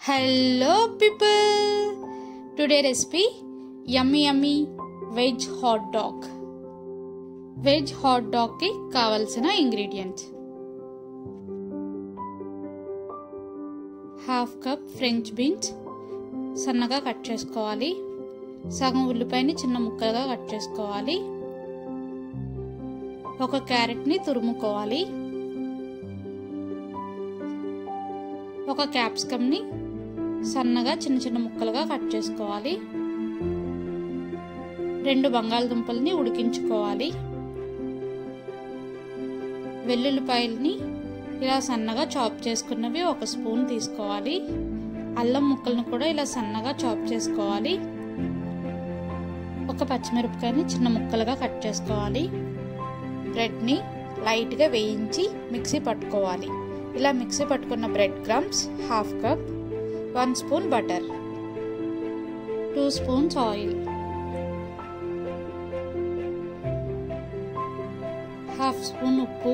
hello people today recipe yummy yummy veg hot dog veg hot డాగ్కి కావలసిన ingredients half cup French beans సన్నగా cut చేసుకోవాలి సగం ఉల్లిపాయని చిన్న ముక్కలుగా కట్ చేసుకోవాలి ఒక క్యారెట్ని తురుముకోవాలి ఒక క్యాప్సికమ్ని సన్నగా చిన్న చిన్న ముక్కలుగా కట్ చేసుకోవాలి రెండు బంగాళదుంపల్ని ఉడికించుకోవాలి వెల్లుల్లిపాయల్ని ఇలా సన్నగా చాప్ చేసుకున్నవి ఒక స్పూన్ తీసుకోవాలి అల్లం ముక్కలను కూడా ఇలా సన్నగా చాప్ చేసుకోవాలి ఒక పచ్చిమిరపకాయని చిన్న ముక్కలుగా కట్ చేసుకోవాలి బ్రెడ్ని లైట్గా వేయించి మిక్సీ పట్టుకోవాలి ఇలా మిక్సీ పట్టుకున్న bread crumbs half cup one spoon butter two spoons oil half spoon ఉప్పు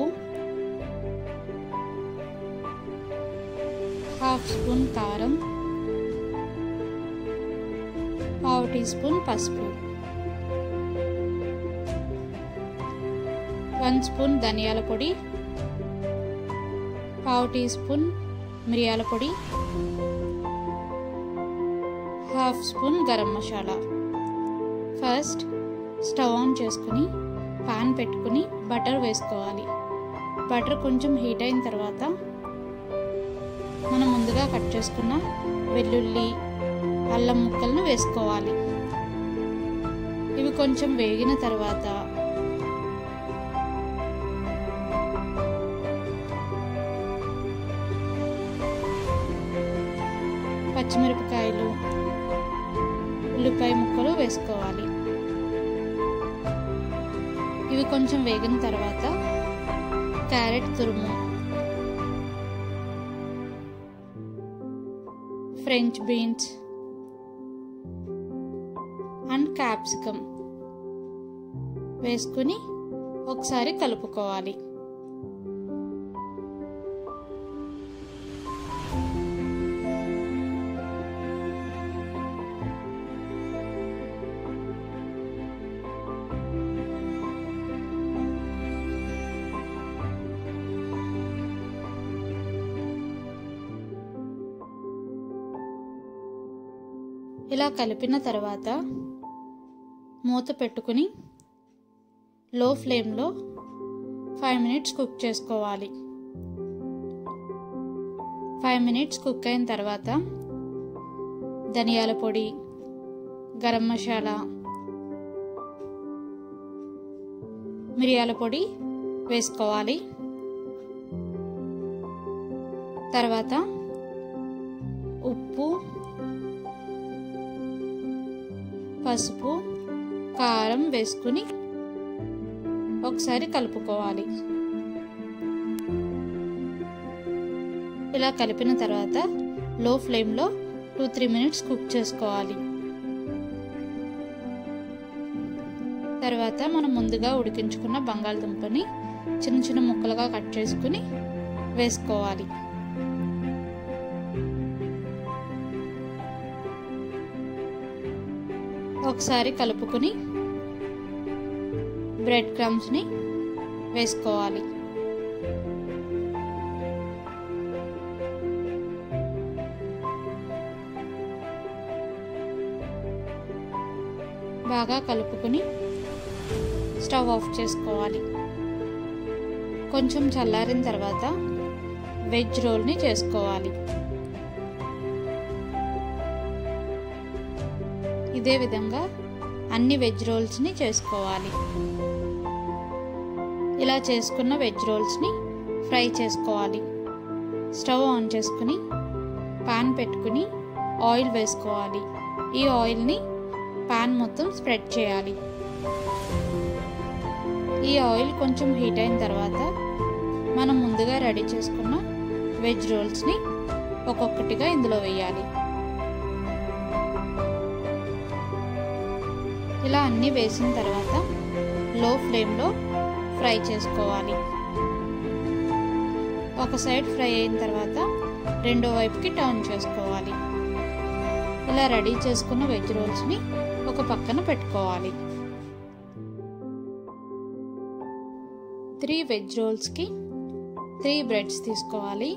హాఫ్ స్పూన్ కారం పావు టీ స్పూన్ పసుపు వన్ స్పూన్ ధనియాల పొడి పావు టీ స్పూన్ మిరియాల పొడి half spoon garam masala first stove on చేసుకుని పాన్ పెట్టుకుని బటర్ వేసుకోవాలి బటర్ కొంచెం హీట్ అయిన తర్వాత మనం ముందుగా కట్ చేసుకున్న వెల్లుల్లి అల్లం ముక్కలను వేసుకోవాలి ఇవి కొంచెం వేగిన తర్వాత పచ్చిమిరపకాయలు ఉల్లిపాయ ముక్కలు వేసుకోవాలి ఇవి కొంచెం వేగిన తర్వాత క్యారెట్ తురుము ఫ్రెంచ్ బీన్స్ అండ్ క్యాప్సికమ్ వేసుకుని ఒకసారి కలుపుకోవాలి ఇలా కలిపిన తర్వాత మూత పెట్టుకుని లో ఫ్లేమ్లో ఫైవ్ మినిట్స్ కుక్ చేసుకోవాలి ఫైవ్ మినిట్స్ కుక్ అయిన తర్వాత ధనియాల పొడి గరం మసాలా మిరియాల పొడి వేసుకోవాలి తర్వాత ఉప్పు పసుపు కారం వేసుకుని ఒకసారి కలుపుకోవాలి ఇలా కలిపిన తర్వాత లో ఫ్లేమ్లో టూ త్రీ మినిట్స్ కుక్ చేసుకోవాలి తర్వాత మనం ముందుగా ఉడికించుకున్న బంగాళదుంపని చిన్న చిన్న ముక్కలుగా కట్ చేసుకుని వేసుకోవాలి ఒకసారి కలుపుకుని బ్రెడ్ క్రమ్స్ని వేసుకోవాలి బాగా కలుపుకుని స్టవ్ ఆఫ్ చేసుకోవాలి కొంచెం చల్లారిన తర్వాత వెజ్ రోల్ని చేసుకోవాలి ఇదే విధంగా అన్ని వెజ్ రోల్స్ని చేసుకోవాలి ఇలా చేసుకున్న వెజ్ రోల్స్ని ఫ్రై చేసుకోవాలి స్టవ్ ఆన్ చేసుకుని పాన్ పెట్టుకుని ఆయిల్ వేసుకోవాలి ఈ ఆయిల్ని పాన్ మొత్తం స్ప్రెడ్ చేయాలి ఈ ఆయిల్ కొంచెం హీట్ అయిన తర్వాత మనం ముందుగా రెడీ చేసుకున్న వెజ్ రోల్స్ని ఒక్కొక్కటిగా ఇందులో వేయాలి ఇలా అన్నీ వేసిన తర్వాత లో ఫ్లేమ్లో ఫ్రై చేసుకోవాలి ఒక సైడ్ ఫ్రై అయిన తర్వాత రెండో వైపుకి టర్న్ చేసుకోవాలి ఇలా రెడీ చేసుకున్న వెజ్ రోల్స్ని ఒక పక్కన పెట్టుకోవాలి త్రీ వెజ్ రోల్స్కి త్రీ బ్రెడ్స్ తీసుకోవాలి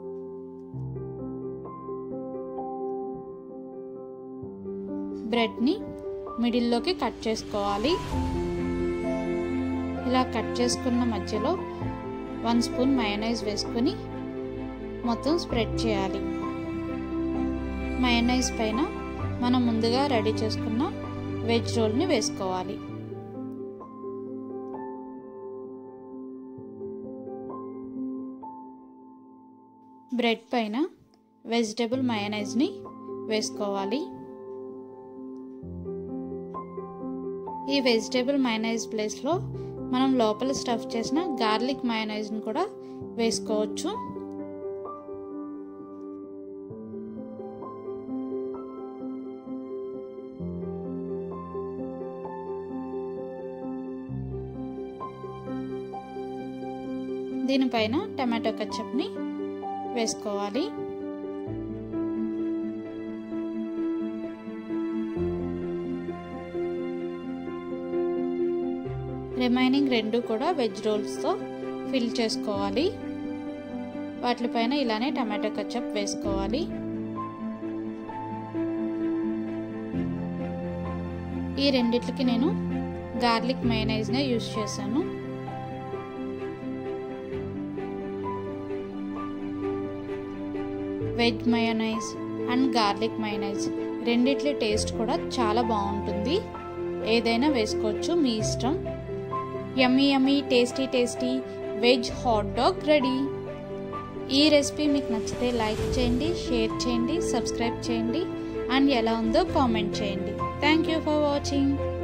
బ్రెడ్ని మిడిల్లోకి కట్ చేసుకోవాలి ఇలా కట్ చేసుకున్న మధ్యలో వన్ స్పూన్ మయనైజ్ వేసుకొని మొత్తం స్ప్రెడ్ చేయాలి మయనైజ్ పైన మనం ముందుగా రెడీ చేసుకున్న వెజ్ రోల్ని వేసుకోవాలి బ్రెడ్ పైన వెజిటబుల్ మయనైజ్ని వేసుకోవాలి ఈ వెజిటేబుల్ మైనైజ్ ప్లేస్లో మనం లోపల స్టఫ్ చేసిన గార్లిక్ మైనైజ్ని కూడా వేసుకోవచ్చు దీనిపైన టమాటో కచ్చప్ని వేసుకోవాలి రిమైనింగ్ రెండు కూడా వెజ్ రోల్స్తో ఫిల్ చేసుకోవాలి వాటిపైన ఇలానే టమాటో కచ్చప్ వేసుకోవాలి ఈ రెండిట్లకి నేను గార్లిక్ మైనైజ్నే యూస్ చేశాను veg mayonnaise and garlic mayonnaise రెండిట్ల టేస్ట్ కూడా చాలా బాగుంటుంది ఏదైనా వేసుకోవచ్చు మీ ఇష్టం yummy yummy tasty tasty veg hot dog ready ఈ రెసిపీ మీకు నచ్చితే లైక్ చేయండి షేర్ చేయండి సబ్స్క్రైబ్ చేయండి అండ్ ఎలా ఉందో కామెంట్ చేయండి థ్యాంక్ యూ ఫర్ వాచింగ్